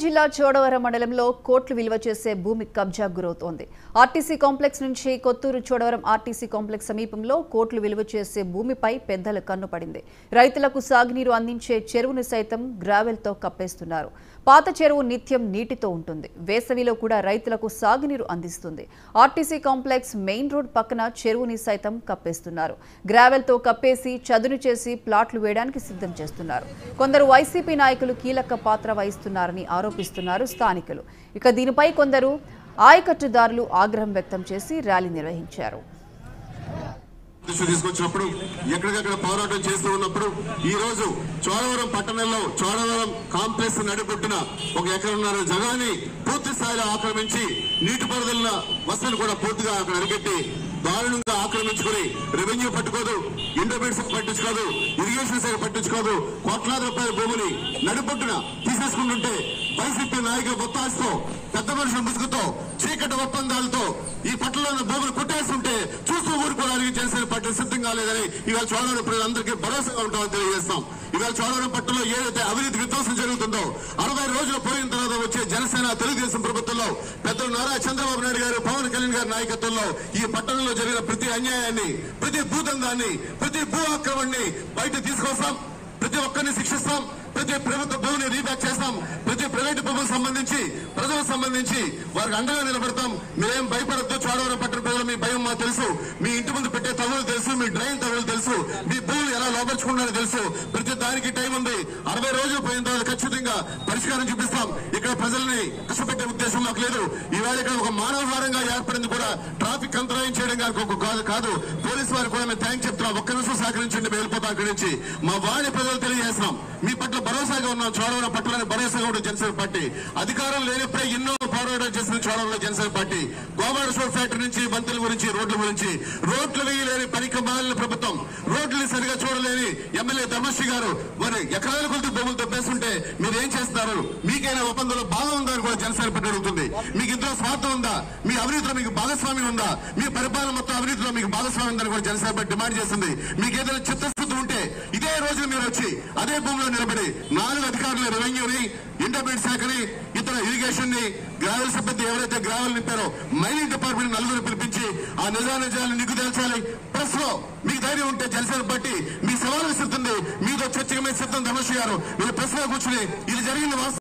జిల్లా చోడవరం మండలంలో కోట్లు విలువ చేసే భూమి కబ్జా గురవుతోంది ఆర్టీసీ కాంప్లెక్స్ నుంచి కొత్తూరు చోడవరం ఆర్టీసీ కాంప్లెక్స్ సమీపంలో కోట్లు విలువ చేసే భూమిపై పెద్దల కన్ను పడింది రైతులకు సాగునీరు అందించే చెరువును సైతం గ్రావెల్తో కప్పేస్తున్నారు పాత చెరువు నిత్యం నీటితో ఉంటుంది వేసవిలో కూడా రైతులకు సాగునీరు అందిస్తుంది ఆర్టీసీ కాంప్లెక్స్ మెయిన్ రోడ్ పక్కన చెరువుని సైతం కప్పేస్తున్నారు గ్రావెల్తో కప్పేసి చదును చేసి ప్లాట్లు వేయడానికి సిద్ధం చేస్తున్నారు కొందరు వైసీపీ నాయకులు కీలక పాత్ర వహిస్తున్నారని ఆరోపిస్తున్నారు స్థానికులు ఇక దీనిపై కొందరు ఆయకట్టుదారులు ఆగ్రహం వ్యక్తం చేసి ర్యాలీ నిర్వహించారు దృష్టి తీసుకొచ్చినప్పుడు ఎక్కడికక్కడ పోరాటం చేస్తూ ఉన్నప్పుడు ఈ రోజు చోడవరం పట్టణంలో చోడవరం కాంప్లెక్స్ నడిపొట్టున ఒక ఎకరన్నర జగాన్ని పూర్తి స్థాయిలో ఆక్రమించి నీటిపారుదల వసతులు కూడా పూర్తిగా అక్కడ అరికెట్టి దారుణంగా ఆక్రమించుకుని రెవెన్యూ పట్టుకోదు ఇంటర్మీడియట్ శాఖ పట్టించుకోదు ఇరిగేషన్ శాఖ పట్టించుకోదు కోట్లాది రూపాయల భూముని నడిపొట్టున తీసేసుకుంటుంటే వైసీపీ నాయకుల బొత్తాసుతో పెద్ద మనుషుల ముసుగుతో చీకటి ఒప్పందాలతో ఈ పట్టణంలో భూములు కొట్టేస్తుంటే చూస్తూ ఊరుకోవడానికి జనసేన పార్టీ సిద్ధంగా లేదని ఇవాళ చోడవరం ప్రజలందరికీ భరోసాగా ఉంటామని తెలియజేస్తాం ఇవాళ చోడవరం పట్టణంలో ఏదైతే అవినీతి విధ్వంసం జరుగుతుందో అరవై రోజులు పోయిన తర్వాత వచ్చే జనసేన తెలుగుదేశం ప్రభుత్వంలో పెద్దలు నారా చంద్రబాబు నాయుడు గారు పవన్ కళ్యాణ్ గారి నాయకత్వంలో ఈ పట్టణంలో జరిగిన ప్రతి అన్యాయాన్ని ప్రతి భూదందాన్ని ప్రతి భూ ఆక్రమణని బయట తీసుకొస్తాం ప్రతి ఒక్కరిని శిక్షిస్తాం ప్రతి ప్రభుత్వ భూమిని రీబ్యాక్ చేస్తాం ప్రతి ప్రైవేట్ భూములకు సంబంధించి ప్రజలకు సంబంధించి వారికి అండగా నిలబడతాం మీరేం భయపడద్దు చోడవరం పట్టణ ప్రజలు మీ భయం మాకు తెలుసు మీ ఇంటి ముందు పెట్టే తవ్వులు తెలుసు మీ డ్రైన్ తవ్వులు తెలుసు మీ భూములు ఎలా లోపరుచుకున్నారో తెలుసు ప్రతి దానికి టైం ఉంది అరవై రోజులు పోయిన తర్వాత ఖచ్చితంగా పరిష్కారం చూపిస్తాం ఇక్కడ ప్రజల్ని కష్టపెట్టే ఉద్దేశం మాకు లేదు ఈవేళ ఇక్కడ ఒక మానవహారంగా ఏర్పడింది కూడా ట్రాఫిక్ అంతరాయం చేయడం కాదు ఒక కాదు కాదు పోలీసు వారికి కూడా మేము థ్యాంక్ చెప్తున్నాం ఒక్క నిమిషం సహకరించండి మేము వెళ్ళిపోతాం అక్కడి నుంచి మా వాణి ప్రజలు తెలియజేస్తున్నాం మీ పట్ల భరోసాగా ఉన్నాం చోడవరం పట్ల భరోసాగా ఉంటుంది జనసేన పార్టీ అధికారం లేనప్పుడే ఎన్నో పోరాటం చేసిన చోడవరంలో Janasena party Govada sugar factory నుంచి బంతుల గురించి రోడ్ల గురించి రోడ్లు వేయలేని పనికి మాలిన ప్రభుత్వం రోడ్లు సరిగా చూడలేని ఎమ్మెల్యే ధర్మశ్రీ గారు మరి ఎకరాల కొద్ది భూములు తప్పేస్తుంటే మీరు ఏం చేస్తున్నారు మీకైనా ఒప్పందంలో భాగం ఉందా అని కూడా జనసేన పార్టీ అడుగుతుంది మీకు ఇందులో స్వార్థం ఉందా మీ అవినీతిలో మీకు భాగస్వామ్యం ఉందా మీ పరిపాలన మొత్తం అవినీతిలో మీకు భాగస్వామ్యం ఉందని కూడా జనసేన పార్టీ డిమాండ్ చేస్తుంది మీకు ఏదైనా చిత్తశుద్ధి ఉంటే ఇదే రోజు మీరు వచ్చి అదే భూమిలో నిలబడి నాలుగు అధికారులు రెవెన్యూని ఇంటర్మీడియట్ శాఖని ఇతర ఇరిగేషన్ ని గ్రావెల్ సిబ్బంది ఎవరైతే గ్రావెల్ నింపారో మైనింగ్ డిపార్ట్మెంట్ నలుగురు పిలిపించి ఆ నిజా నిజాలను నిగ్గు తేల్చాలి ప్రెస్ లో మీకు ధైర్యం ఉంటే జనసేన పార్టీ మీ సవాలు విసురుతుంది మీతో చర్చగా మీద సిద్ధం ధనుష్ గారు వీళ్ళు ప్రెస్ లో కూర్చుని ఇది జరిగిన వాస్తవం